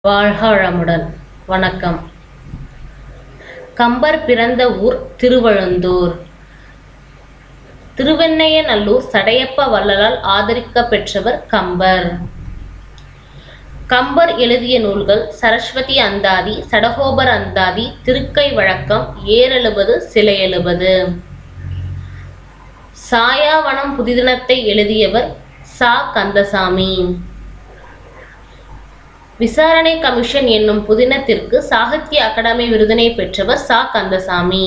வாழ்க வளமுடன் வணக்கம் கம்பர் பிறந்த ஊர் திருவழுந்தூர் திருவெண்ணையநல்லூர் சடையப்ப வள்ளலால் ஆதரிக்க பெற்றவர் கம்பர் கம்பர் எழுதிய நூல்கள் சரஸ்வதி அந்தாதி சடகோபர் அந்தாதி திருக்கை வழக்கம் ஏறெழுபது சிலை எழுபது சாயாவனம் புதிதினத்தை எழுதியவர் சா கந்தசாமி விசாரணை கமிஷன் என்னும் புதினத்திற்கு சாகித்ய அகாடமி விருதினை பெற்றவர் சா கந்தசாமி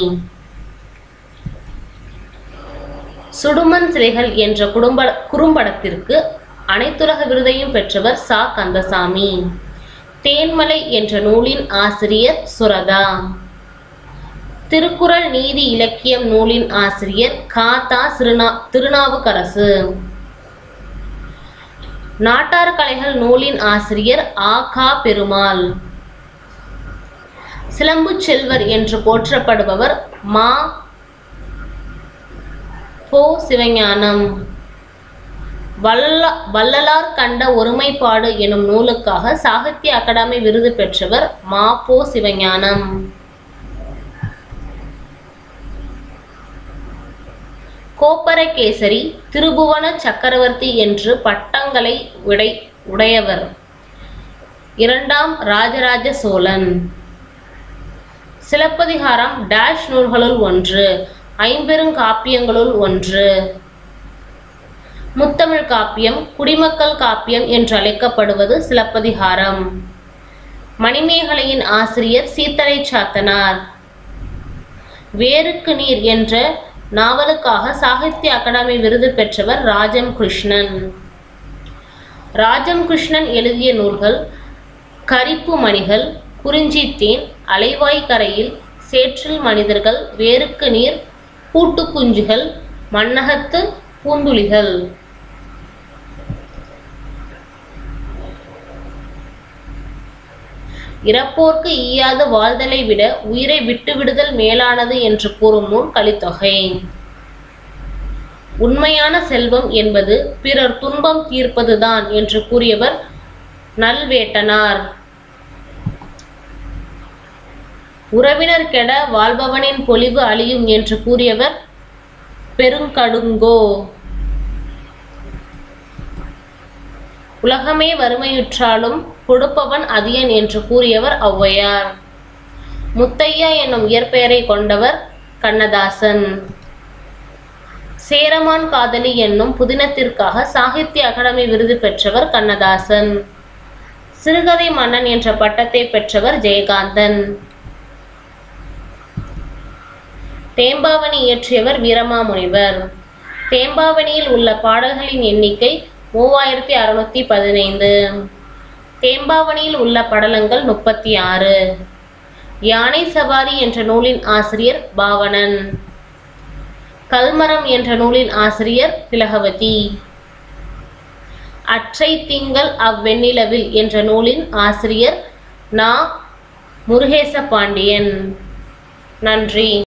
சுடுமண் சிலைகள் என்ற குடும்ப குறும்படத்திற்கு அனைத்துலக விருதையும் பெற்றவர் சா கந்தசாமி தேன்மலை என்ற நூலின் ஆசிரியர் சுரதா திருக்குறள் நீதி இலக்கியம் நூலின் ஆசிரியர் காத்தா சிறுநா திருநாவுக்கரசு நாட்டார் கலைகள் நூலின் ஆசிரியர் ஆ கா பெருமாள் சிலம்பு செல்வர் என்று போற்றப்படுபவர் மா போ சிவஞானம் வல்ல வள்ளலார் கண்ட ஒருமைப்பாடு எனும் நூலுக்காக சாகித்ய அகாடமி விருது பெற்றவர் மா போ சிவஞானம் கோப்பரகேசரி திருபுவன சக்கரவர்த்தி என்று பட்டங்களை உடை உடையவர் இரண்டாம் ராஜராஜ சோழன் சிலப்பதிகாரம் டேஷ் நூல்களுள் ஒன்று ஐம்பெருங்காப்பியங்களுள் ஒன்று முத்தமிழ் காப்பியம் குடிமக்கள் காப்பியம் என்று அழைக்கப்படுவது சிலப்பதிகாரம் மணிமேகலையின் ஆசிரியர் சீத்தலை சாத்தனார் வேருக்கு நீர் என்ற நாவலுக்காக சாகித்ய அகாடமி விருது பெற்றவர் ராஜம் கிருஷ்ணன் ராஜம் கிருஷ்ணன் எழுதிய நூல்கள் கரிப்பு மணிகள் குறிஞ்சித்தேன் அலைவாய் கரையில் சேற்றில் மனிதர்கள் வேருக்கு நீர் பூட்டுக்குஞ்சுகள் மண்ணகத்து பூந்துளிகள் இறப்போர்க்கு ஈயாது வாழ்தலை விட உயிரை விட்டுவிடுதல் மேலானது என்று கூறும் நூல் கலித்தொகை உண்மையான செல்வம் என்பது பிறர் துன்பம் தீர்ப்பதுதான் என்று கூறியவர் நல்வேட்டனார் உறவினர் கெட வாழ்பவனின் பொலிவு அழியும் என்று கூறியவர் பெருங்கடுங்கோ உலகமே வறுமையுற்றாலும் கொடுப்பவன் அதியன் என்று கூறியவர் ஔவையார் முத்தையா என்னும் இயற்பெயரை கொண்டவர் கண்ணதாசன் சேரமான் காதலி என்னும் புதினத்திற்காக சாகித்ய அகாடமி விருது பெற்றவர் கண்ணதாசன் சிறுகதை மன்னன் என்ற பட்டத்தை பெற்றவர் ஜெயகாந்தன் தேம்பாவணி இயற்றியவர் வீரமாமுனிவர் தேம்பாவணியில் உள்ள பாடல்களின் எண்ணிக்கை மூவாயிரத்தி அறுநூத்தி பதினைந்து தேம்பாவணியில் உள்ள படலங்கள் முப்பத்தி ஆறு யானை சவாரி என்ற நூலின் ஆசிரியர் பாவனன் கல்மரம் என்ற நூலின் ஆசிரியர் திலகவதி அற்றை திங்கள் அவ்வெண்ணிலவில் என்ற நூலின் ஆசிரியர் நா முருகேச பாண்டியன் நன்றி